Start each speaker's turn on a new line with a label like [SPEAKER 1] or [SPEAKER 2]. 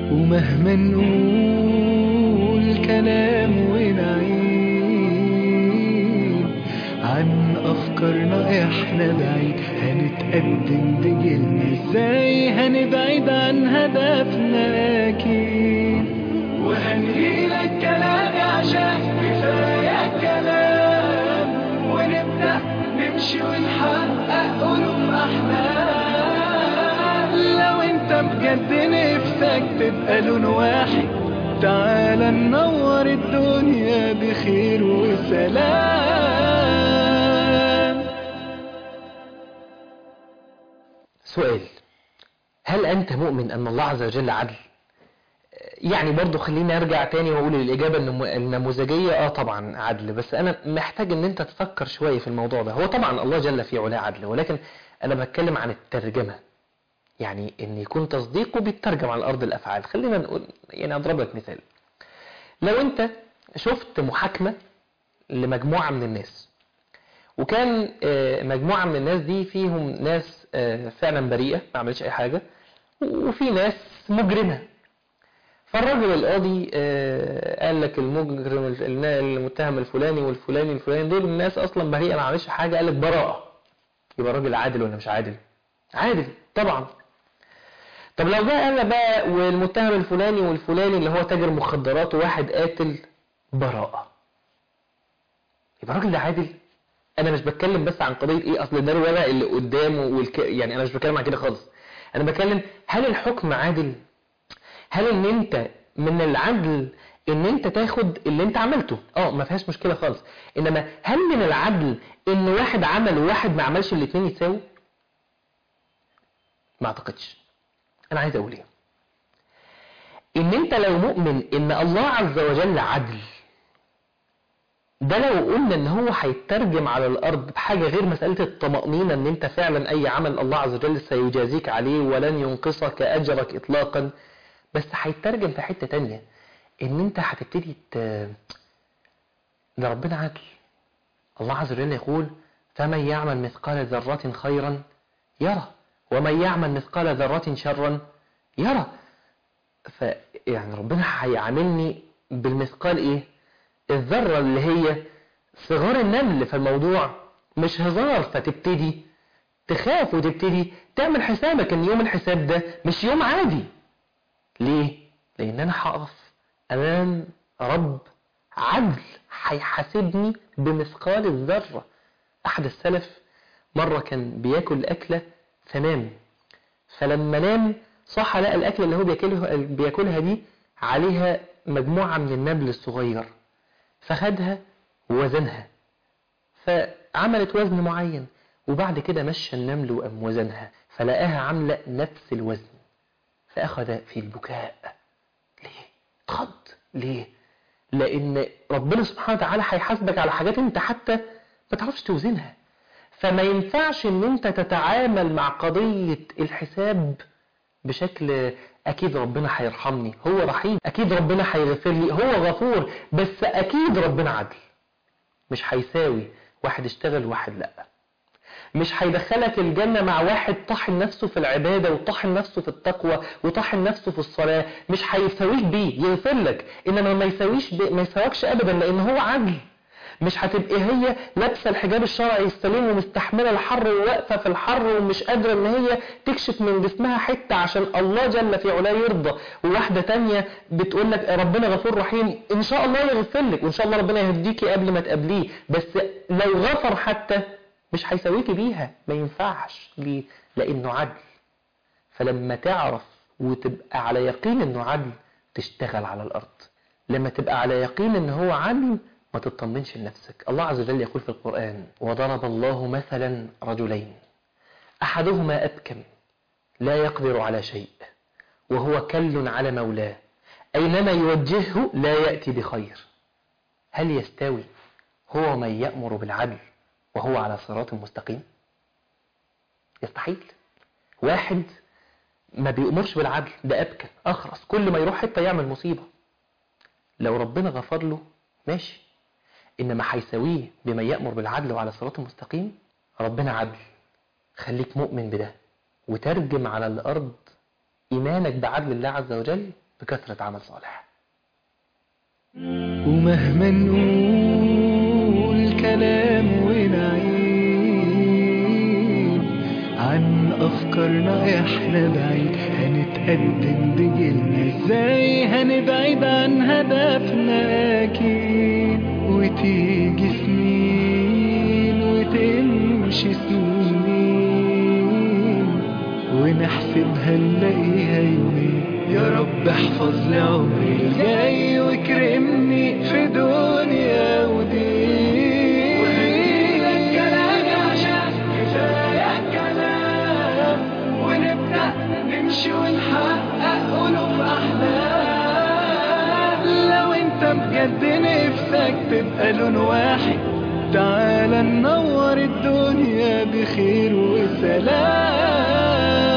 [SPEAKER 1] ومهما نقول كلام ونعيد عن أفكارنا إحنا بعيد هنتقدم بجيلنا إزاي هنبعد عن هدفنا أكيد وهنهيلك كلامي عشان كفاية كلام ونبدأ نمشي ونحقق ألوف أحلام لو أنت بجد نفسك تبقى لون واحد تعال ننور الدنيا بخير وسلام
[SPEAKER 2] سؤال هل أنت مؤمن أن الله عز وجل عدل؟ يعني برضو خليني أرجع تاني وأقول الإجابة النمو- النموذجية آه طبعا عدل بس أنا محتاج أن أنت تفكر شوية في الموضوع ده هو طبعا الله جل في علاه عدل ولكن أنا بتكلم عن الترجمة يعني أن يكون تصديقه بيترجم على أرض الأفعال خلينا نقول يعني أضرب لك مثال لو أنت شفت محاكمة لمجموعة من الناس وكان آه، مجموعة من الناس دي فيهم ناس آه، فعلا بريئة ما عملتش أي حاجة وفي ناس مجرمة فالراجل القاضي آه، قال لك المجرم الف- المتهم الفلاني والفلاني الفلاني دول الناس أصلا بريئة ما عملتش حاجة قال لك براءة يبقى الراجل عادل ولا مش عادل؟ عادل طبعا طب لو جه قال بقى والمتهم الفلاني والفلاني اللي هو تاجر مخدرات وواحد قاتل براءة يبقى الراجل ده عادل انا مش بتكلم بس عن قضيه ايه اصل ده الورق اللي قدامه والك... يعني انا مش بتكلم عن كده خالص انا بتكلم هل الحكم عادل هل ان انت من العدل ان انت تاخد اللي انت عملته اه ما فيهاش مشكله خالص انما هل من العدل ان واحد عمل وواحد ما عملش الاثنين يتساووا ما اعتقدش انا عايز اقول ايه ان انت لو مؤمن ان الله عز وجل عدل ده لو قلنا ان هو هيترجم على الارض بحاجة غير مسألة الطمأنينة ان انت فعلا اي عمل الله عز وجل سيجازيك عليه ولن ينقصك اجرك اطلاقا بس هيترجم في حتة تانية ان انت هتبتدي ت... ده ربنا عدل الله عز وجل يقول فمن يعمل مثقال ذرة خيرا يرى ومن يعمل مثقال ذرة شرا يرى ف يعني ربنا هيعاملني بالمثقال ايه الذرة اللي هي صغار النمل فالموضوع مش هزار فتبتدي تخاف وتبتدي تعمل حسابك ان يوم الحساب ده مش يوم عادي ليه؟ لان انا هقف امام رب عدل هيحاسبني بمثقال الذرة احد السلف مرة كان بياكل اكلة فنام فلما نام صح لقى الاكلة اللي هو بياكلها, بياكلها دي عليها مجموعة من النمل الصغير فخدها ووزنها فعملت وزن معين وبعد كده مشى النمل وقام وزنها فلقاها عاملة نفس الوزن فأخذ في البكاء ليه؟ اتخض ليه؟ لأن ربنا سبحانه وتعالى هيحاسبك على حاجات انت حتى ما تعرفش توزنها فما ينفعش ان انت تتعامل مع قضية الحساب بشكل اكيد ربنا هيرحمني هو رحيم اكيد ربنا هيغفر لي هو غفور بس اكيد ربنا عدل مش هيساوي واحد اشتغل وواحد لا مش هيدخلك الجنة مع واحد طحن نفسه في العبادة وطحن نفسه في التقوى وطحن نفسه في الصلاة مش هيساويك بيه يغفر لك انما ما يساويش بي ما يساويكش ابدا لان هو عدل مش هتبقى هي لابسه الحجاب الشرعي السليم ومستحمله الحر وواقفه في الحر ومش قادره ان هي تكشف من جسمها حته عشان الله جل في علاه يرضى وواحده تانية بتقول لك ربنا غفور رحيم ان شاء الله يغفر لك وان شاء الله ربنا يهديكي قبل ما تقابليه بس لو غفر حتى مش هيساويكي بيها ما ينفعش ليه لانه عدل فلما تعرف وتبقى على يقين انه عدل تشتغل على الارض لما تبقى على يقين ان هو عدل ما تطمنش لنفسك الله عز وجل يقول في القرآن وضرب الله مثلا رجلين أحدهما أبكم لا يقدر على شيء وهو كل على مولاه أينما يوجهه لا يأتي بخير هل يستوي هو من يأمر بالعدل وهو على صراط مستقيم يستحيل واحد ما بيأمرش بالعدل ده أبكم أخرس كل ما يروح حتة يعمل مصيبة لو ربنا غفر له ماشي إنما هيساويه بما يأمر بالعدل وعلى صراط مستقيم ربنا عدل خليك مؤمن بده وترجم على الأرض إيمانك بعدل الله عز وجل بكثرة عمل صالح
[SPEAKER 1] ومهما نقول كلام ونعيد عن أفكارنا إحنا بعيد هنتقدم بجيلنا إزاي هنبعد عن هدفنا أكيد وتيجي سنين وتمشي سنين ونحسبها نلاقيها يومين يا رب احفظ لي عمري الجاي واكرمني في دنيا ودين وهديلك كلامي عشان كفاية كلام ونبدأ نمشي ونحقق ألوف أحلام لو انت بجد نفسك تبقى لون واحد تعال ننور الدنيا بخير وسلام